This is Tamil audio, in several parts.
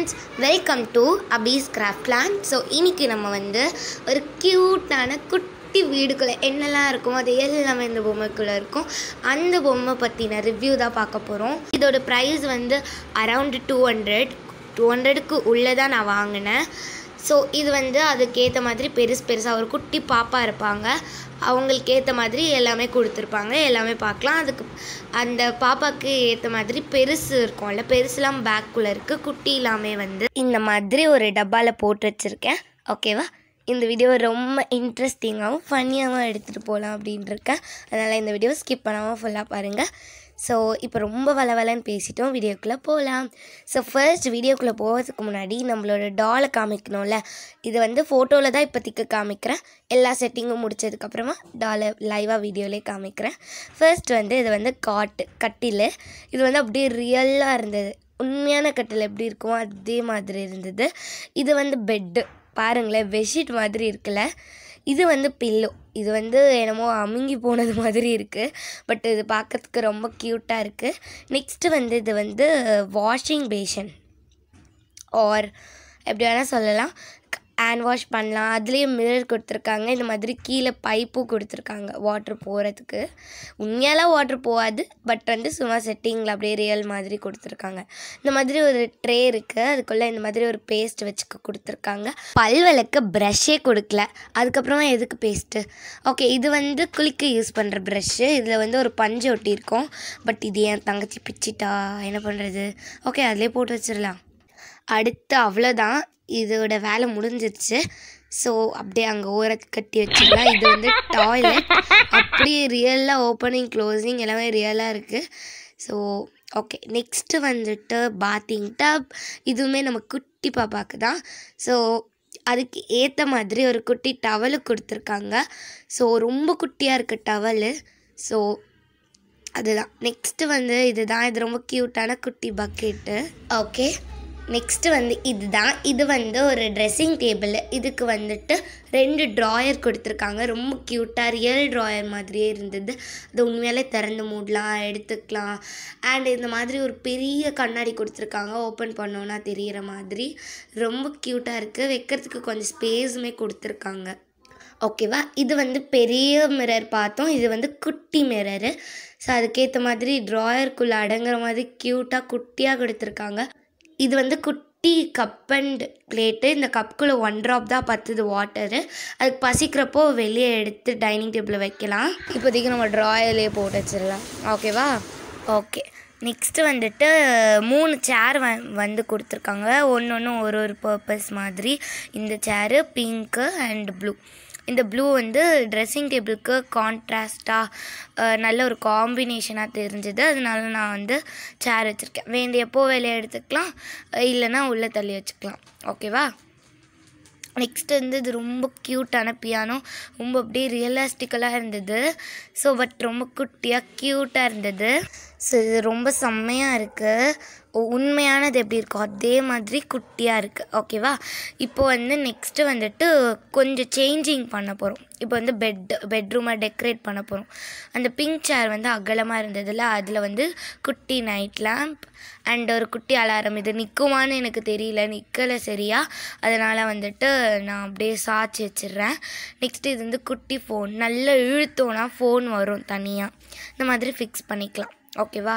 friends welcome to Abi's craft land so இன்னைக்கு நம்ம வந்து ஒரு க்யூட்டான குட்டி வீடுக்குள்ளே என்னெல்லாம் இருக்குமோ அது எல்லாமே இந்த பொம்மைக்குள்ளே இருக்கும் அந்த பொம்மை பற்றின ரிவ்யூ தான் பார்க்க போகிறோம் இதோட ப்ரைஸ் வந்து அரவுண்டு டூ ஹண்ட்ரட் டூ ஹண்ட்ரடுக்கு உள்ளே தான் நான் வாங்கினேன் ஸோ இது வந்து அதுக்கேற்ற மாதிரி பெருசு பெருசாக ஒரு குட்டி பாப்பா இருப்பாங்க அவங்களுக்கு ஏற்ற மாதிரி எல்லாமே கொடுத்துருப்பாங்க எல்லாமே பார்க்கலாம் அதுக்கு அந்த பாப்பாவுக்கு ஏற்ற மாதிரி பெருசு இருக்கும்ல பெருசுலாம் பேக்குள்ளே இருக்குது குட்டி எல்லாமே வந்து இந்த மாதிரி ஒரு டப்பாவில் போட்டு வச்சுருக்கேன் ஓகேவா இந்த வீடியோ ரொம்ப இன்ட்ரெஸ்டிங்காகவும் ஃபன்னியாகவும் எடுத்துகிட்டு போகலாம் அப்படின்னு இருக்கேன் அதனால் இந்த வீடியோ ஸ்கிப் பண்ணாமல் ஃபுல்லாக பாருங்கள் ஸோ இப்போ ரொம்ப வளவலன்னு பேசிட்டோம் வீடியோக்குள்ளே போகலாம் ஸோ ஃபர்ஸ்ட் வீடியோக்குள்ளே போகிறதுக்கு முன்னாடி நம்மளோட டாலை காமிக்கணும்ல இது வந்து ஃபோட்டோவில் தான் இப்போதைக்கு காமிக்கிறேன் எல்லா செட்டிங்கும் முடிச்சதுக்கப்புறமா டாலை லைவாக வீடியோலேயே காமிக்கிறேன் ஃபர்ஸ்ட் வந்து இது வந்து காட்டு கட்டில் இது வந்து அப்படியே ரியலாக இருந்தது உண்மையான கட்டில் எப்படி இருக்குமோ அதே மாதிரி இருந்தது இது வந்து பெட்டு பாருங்களேன் பெட்ஷீட் மாதிரி இருக்குல்ல இது வந்து பில்லோ இது வந்து என்னமோ அமுங்கி போனது மாதிரி இருக்குது பட் இது பார்க்கறதுக்கு ரொம்ப க்யூட்டாக இருக்குது நெக்ஸ்ட்டு வந்து இது வந்து வாஷிங் பேஷன் ஆர் எப்படி வேணால் சொல்லலாம் ஹேண்ட் வாஷ் பண்ணலாம் அதுலேயும் மிரர் கொடுத்துருக்காங்க இந்த மாதிரி கீழே பைப்பும் கொடுத்துருக்காங்க வாட்ரு போகிறதுக்கு உண்மையாலாம் வாட்ரு போகாது பட் வந்து சும்மா செட்டிங்கில் அப்படியே ரியல் மாதிரி கொடுத்துருக்காங்க இந்த மாதிரி ஒரு ட்ரே இருக்குது அதுக்குள்ளே இந்த மாதிரி ஒரு பேஸ்ட் வச்சுக்க கொடுத்துருக்காங்க பல் விளக்க ப்ரஷ்ஷே கொடுக்கல அதுக்கப்புறமா எதுக்கு பேஸ்ட்டு ஓகே இது வந்து குளிக்க யூஸ் பண்ணுற ப்ரஷ்ஷு இதில் வந்து ஒரு பஞ்சு ஒட்டியிருக்கோம் பட் இது என் தங்கச்சி பிச்சிட்டா என்ன பண்ணுறது ஓகே அதிலே போட்டு வச்சிடலாம் அடுத்து அவ்வளோதான் இதோட வேலை முடிஞ்சிருச்சு ஸோ அப்படியே அங்கே ஓரத்து கட்டி வச்சிடலாம் இது வந்து டாய்லெட் அப்படியே ரியலாக ஓப்பனிங் க்ளோசிங் எல்லாமே ரியலாக இருக்குது ஸோ ஓகே நெக்ஸ்ட்டு வந்துட்டு பாத்திங் டப் இதுவுமே நம்ம குட்டி பாப்பாக்கு தான் ஸோ அதுக்கு ஏற்ற மாதிரி ஒரு குட்டி டவலு கொடுத்துருக்காங்க ஸோ ரொம்ப குட்டியாக இருக்குது டவலு ஸோ அதுதான் நெக்ஸ்ட்டு வந்து இதுதான் இது ரொம்ப க்யூட்டான குட்டி பக்கெட்டு ஓகே நெக்ஸ்ட்டு வந்து இதுதான் இது வந்து ஒரு ட்ரெஸ்ஸிங் டேபிள் இதுக்கு வந்துட்டு ரெண்டு ட்ராயர் கொடுத்துருக்காங்க ரொம்ப க்யூட்டாக ரியல் ட்ராயர் மாதிரியே இருந்தது அது உண்மையாலே திறந்து மூடலாம் எடுத்துக்கலாம் அண்ட் இந்த மாதிரி ஒரு பெரிய கண்ணாடி கொடுத்துருக்காங்க ஓப்பன் பண்ணோன்னா தெரிகிற மாதிரி ரொம்ப க்யூட்டாக இருக்குது வைக்கிறதுக்கு கொஞ்சம் ஸ்பேஸுமே கொடுத்துருக்காங்க ஓகேவா இது வந்து பெரிய மிரர் பார்த்தோம் இது வந்து குட்டி மிரரு ஸோ அதுக்கேற்ற மாதிரி ட்ராயருக்குள்ளே அடங்குற மாதிரி க்யூட்டாக குட்டியாக கொடுத்துருக்காங்க இது வந்து குட்டி கப் அண்ட் பிளேட்டு இந்த கப்புக்குள்ளே ஒன் ட்ராப் தான் பத்துது வாட்டரு அதுக்கு பசிக்கிறப்போ வெளியே எடுத்து டைனிங் டேபிளில் வைக்கலாம் இப்போதைக்கு நம்ம ட்ராயர்லேயே போட்டு வச்சிடலாம் ஓகேவா ஓகே நெக்ஸ்ட்டு வந்துட்டு மூணு சேர் வ வந்து கொடுத்துருக்காங்க ஒன்று ஒன்று ஒரு ஒரு பர்பஸ் மாதிரி இந்த சேரு பிங்க்கு அண்ட் ப்ளூ இந்த ப்ளூ வந்து ட்ரெஸ்ஸிங் டேபிளுக்கு கான்ட்ராஸ்ட்டாக நல்ல ஒரு காம்பினேஷனாக தெரிஞ்சுது அதனால நான் வந்து சேர் வச்சுருக்கேன் வேண்டியப்போ வெளியே எடுத்துக்கலாம் இல்லைன்னா உள்ளே தள்ளி வச்சுக்கலாம் ஓகேவா நெக்ஸ்ட் வந்து இது ரொம்ப க்யூட்டான பியானோ ரொம்ப அப்படியே ரியலாஸ்டிக்கலாக இருந்தது ஸோ பட் ரொம்ப குட்டியாக க்யூட்டாக இருந்தது ஸோ இது ரொம்ப செம்மையாக இருக்குது உண்மையானது எப்படி இருக்கும் அதே மாதிரி குட்டியாக இருக்குது ஓகேவா இப்போ வந்து நெக்ஸ்ட்டு வந்துட்டு கொஞ்சம் சேஞ்சிங் பண்ண போகிறோம் இப்போ வந்து பெட் பெட்ரூமை டெக்கரேட் பண்ண போகிறோம் அந்த பிங்க் சேர் வந்து அகலமாக இருந்ததில்ல அதில் வந்து குட்டி நைட் லேம்ப் அண்ட் ஒரு குட்டி அலாரம் இது நிற்குமான்னு எனக்கு தெரியல நிற்கலை சரியா அதனால் வந்துட்டு நான் அப்படியே சாய்ச்சி வச்சிடுறேன் நெக்ஸ்ட்டு இது வந்து குட்டி ஃபோன் நல்லா இழுத்தோன்னா ஃபோன் வரும் தனியாக இந்த மாதிரி ஃபிக்ஸ் பண்ணிக்கலாம் ஓகேவா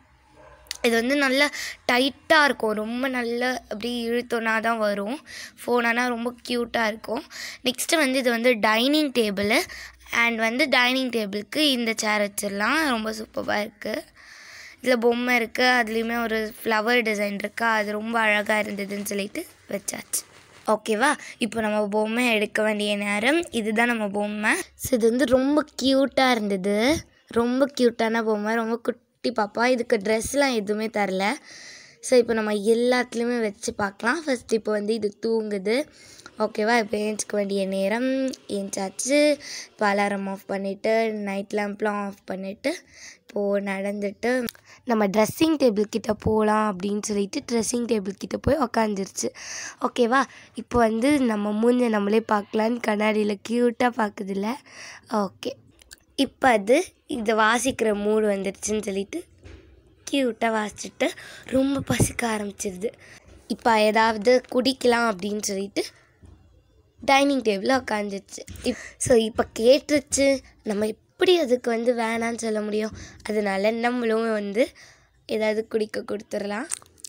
இது வந்து நல்லா டைட்டாக இருக்கும் ரொம்ப நல்ல அப்படி இழுத்தோன்னா தான் வரும் ஃபோனானால் ரொம்ப க்யூட்டாக இருக்கும் நெக்ஸ்ட்டு வந்து இது வந்து டைனிங் டேபிள் அண்ட் வந்து டைனிங் டேபிளுக்கு இந்த சேர் வச்சிடலாம் ரொம்ப சூப்பராக இருக்குது இதில் பொம்மை இருக்குது அதுலேயுமே ஒரு ஃப்ளவர் டிசைன் இருக்கா அது ரொம்ப அழகாக இருந்ததுன்னு சொல்லிட்டு வச்சாச்சு ஓகேவா இப்போ நம்ம பொம்மை எடுக்க வேண்டிய நேரம் இதுதான் நம்ம பொம்மை ஸோ இது வந்து ரொம்ப க்யூட்டாக இருந்தது ரொம்ப க்யூட்டான பொம்மை ரொம்ப குட்டி பாப்பா இதுக்கு ட்ரெஸ்லாம் எதுவுமே தரல ஸோ இப்போ நம்ம எல்லாத்துலேயுமே வச்சு பார்க்கலாம் ஃபஸ்ட் இப்போ வந்து இது தூங்குது ஓகேவா இப்போ ஏஞ்சிக்க வேண்டிய நேரம் ஏஞ்சாச்சு இப்போ அலாரம் ஆஃப் பண்ணிவிட்டு நைட் லேம்ப்லாம் ஆஃப் பண்ணிவிட்டு இப்போது நடந்துட்டு நம்ம ட்ரெஸ்ஸிங் டேபிள் கிட்ட போகலாம் அப்படின்னு சொல்லிட்டு ட்ரெஸ்ஸிங் டேபிள் கிட்ட போய் உக்காந்துருச்சு ஓகேவா இப்போ வந்து நம்ம மூஞ்ச நம்மளே பார்க்கலான்னு கண்ணாடியில் க்யூட்டாக பார்க்குதுல்ல ஓகே இப்போ அது இதை வாசிக்கிற மூடு வந்துடுச்சுன்னு சொல்லிட்டு க்யூட்டாக வாசிச்சுட்டு ரொம்ப பசிக்க ஆரம்பிச்சிருது இப்போ ஏதாவது குடிக்கலாம் அப்படின்னு சொல்லிட்டு டைனிங் டேபிளில் உட்காந்துச்சு இப் ஸோ இப்போ கேட்டுருச்சு நம்ம எப்படி அதுக்கு வந்து வேணான்னு சொல்ல முடியும் அதனால நம்மளும் வந்து ஏதாவது குடிக்க கொடுத்துடலாம்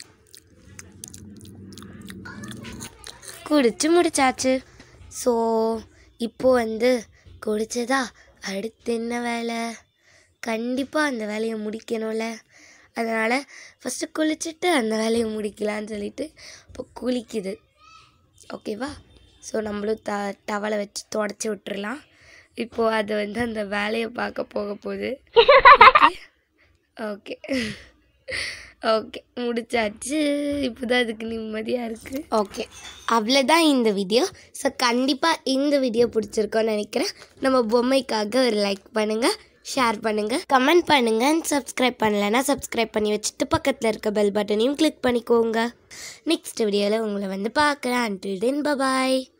குடிச்சு முடிச்சாச்சு ஸோ இப்போ வந்து குடிச்சதா அடுத்து என்ன வேலை கண்டிப்பாக அந்த வேலையை முடிக்கணும்ல அதனால் ஃபஸ்ட்டு குளிச்சுட்டு அந்த வேலையை முடிக்கலான்னு சொல்லிட்டு இப்போ குளிக்குது ஓகேவா ஸோ நம்மளும் த டவலை வச்சு தொடச்சி விட்டுறலாம் இப்போது அது வந்து அந்த வேலையை பார்க்க போக போகுது ஓகே ஓகே முடிச்சாச்சு இப்போதான் அதுக்கு நிம்மதியாக இருக்குது ஓகே அவ்வளோதான் இந்த வீடியோ ஸோ கண்டிப்பாக இந்த வீடியோ பிடிச்சிருக்கோன்னு நினைக்கிறேன் நம்ம பொம்மைக்காக ஒரு லைக் பண்ணுங்கள் ஷேர் பண்ணுங்கள் கமெண்ட் பண்ணுங்கள் அண்ட் சப்ஸ்கிரைப் பண்ணலைன்னா சப்ஸ்கிரைப் பண்ணி வச்சுட்டு பக்கத்தில் இருக்க பெல் பட்டனையும் கிளிக் பண்ணிக்கோங்க நெக்ஸ்ட் வீடியோவில் உங்களை வந்து பார்க்குறேன் அன்டில் தென் பபாய்